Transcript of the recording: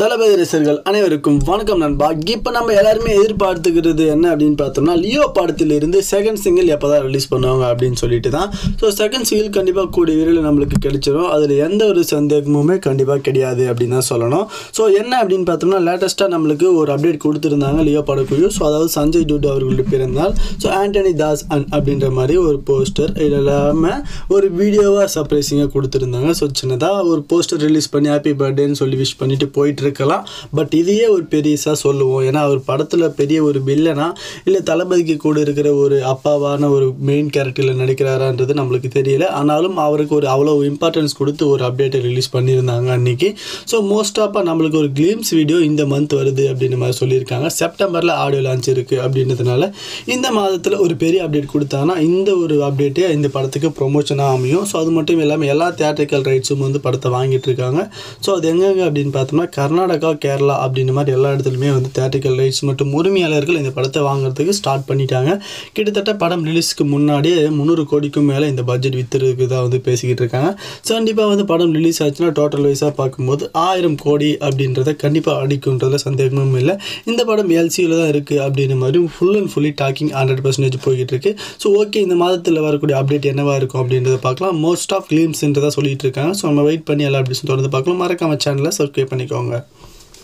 தளபதி ரசிகர்கள் அனைவருக்கும் வணக்கம் நண்பா இப்போ நம்ம எல்லாருமே எதிர்பார்த்துக்கிறது என்ன அப்படின்னு பார்த்தோம்னா லியோ படத்திலிருந்து செகண்ட் சிங்கிள் எப்போ தான் ரிலீஸ் பண்ணுவாங்க அப்படின்னு சொல்லிட்டு தான் ஸோ செகண்ட் சிங்கிள் கண்டிப்பாக கூடிய விரைவில் நம்மளுக்கு கிடைச்சிரும் அதில் எந்த ஒரு சந்தேகமுமே கண்டிப்பாக கிடையாது அப்படின்னு தான் சொல்லணும் ஸோ என்ன அப்படின்னு பார்த்தோம்னா லேட்டஸ்ட்டாக நம்மளுக்கு ஒரு அப்டேட் கொடுத்துருந்தாங்க லியோ படக்குழு ஸோ அதாவது சஞ்சய் டூட் அவர்களுடைய பிறந்தால் ஸோ ஆண்டனி தாஸ் அன் அப்படின்ற மாதிரி ஒரு போஸ்டர் இது இல்லாமல் ஒரு வீடியோவாக சர்ப்ரைசிங்காக கொடுத்துருந்தாங்க ஸோ சின்னதாக ஒரு போஸ்டர் ரிலீஸ் பண்ணி ஹாப்பி பர்த்டேன்னு சொல்லி விஷ் பண்ணிட்டு போயிட்டு இருக்கலாம் பட் இதையே ஒரு பெரியசாக சொல்லுவோம் ஏன்னா அவர் படத்தில் பெரிய ஒரு வில்லனா இல்லை தளபதிக்கு கூட இருக்கிற ஒரு அப்பாவான ஒரு மெயின் கேரக்டரில் நடிக்கிறாரான்றது நம்மளுக்கு தெரியல ஆனாலும் அவருக்கு ஒரு அவ்வளோ இம்பார்ட்டன்ஸ் கொடுத்து ஒரு அப்டேட்டை ரிலீஸ் பண்ணியிருந்தாங்க அன்னைக்கு ஸோ மோஸ்ட் ஆஃபாக நம்மளுக்கு ஒரு கிளீம்ஸ் வீடியோ இந்த மந்த் வருது அப்படின்ற மாதிரி சொல்லியிருக்காங்க செப்டம்பரில் ஆடியோ லான்ச் இருக்குது அப்படின்றதுனால இந்த மாதத்தில் ஒரு பெரிய அப்டேட் கொடுத்தாங்கன்னா இந்த ஒரு அப்டேட்டே இந்த படத்துக்கு ப்ரொமோஷனாக அமையும் ஸோ அது மட்டும் இல்லாமல் எல்லா தியேட்ரிக்கல் ரைட்ஸும் வந்து படத்தை வாங்கிட்டு இருக்காங்க ஸோ அது எங்கெங்க அப்படின்னு பார்த்தோம்னா கர்நாடகா கேரளா அப்படின்ற மாதிரி எல்லா இடத்துலையுமே வந்து தியேட்ரிக்கல் ரைட்ஸ் மற்றும் உரிமையாளர்கள் இந்த படத்தை வாங்குறதுக்கு ஸ்டார்ட் பண்ணிட்டாங்க கிட்டத்தட்ட படம் ரிலீஸ்க்கு முன்னாடியே முந்நூறு கோடிக்கும் மேலே இந்த பட்ஜெட் வித்துறதுக்கு தான் வந்து பேசிக்கிட்டு இருக்காங்க ஸோ கண்டிப்பாக வந்து படம் ரிலீஸ் ஆச்சுன்னா டோட்டல் வைஸாக பார்க்கும்போது ஆயிரம் கோடி அப்படின்றத கண்டிப்பாக அடிக்குன்றதுல சந்தேகமும் இல்லை இந்த படம் எல்சியில் தான் இருக்குது அப்படின்ற மாதிரி full and fully talking hundred percentage போய்கிட்டு இருக்கு ஸோ ஓகே இந்த மாதத்தில் வரக்கூடிய அப்டேட் என்னவா இருக்கும் அப்படின்றத பார்க்கலாம் மோஸ்ட் ஆஃப் கிளீம்ஸ்ன்றதை சொல்லிட்டு இருக்காங்க ஸோ நம்ம வெயிட் பண்ணி எல்லா அப்டேட்ஸும் தொடர்ந்து பார்க்கலாம் மறக்காம சேனலை சப்ஸ்கிரைப் பண்ணிக்கோங்க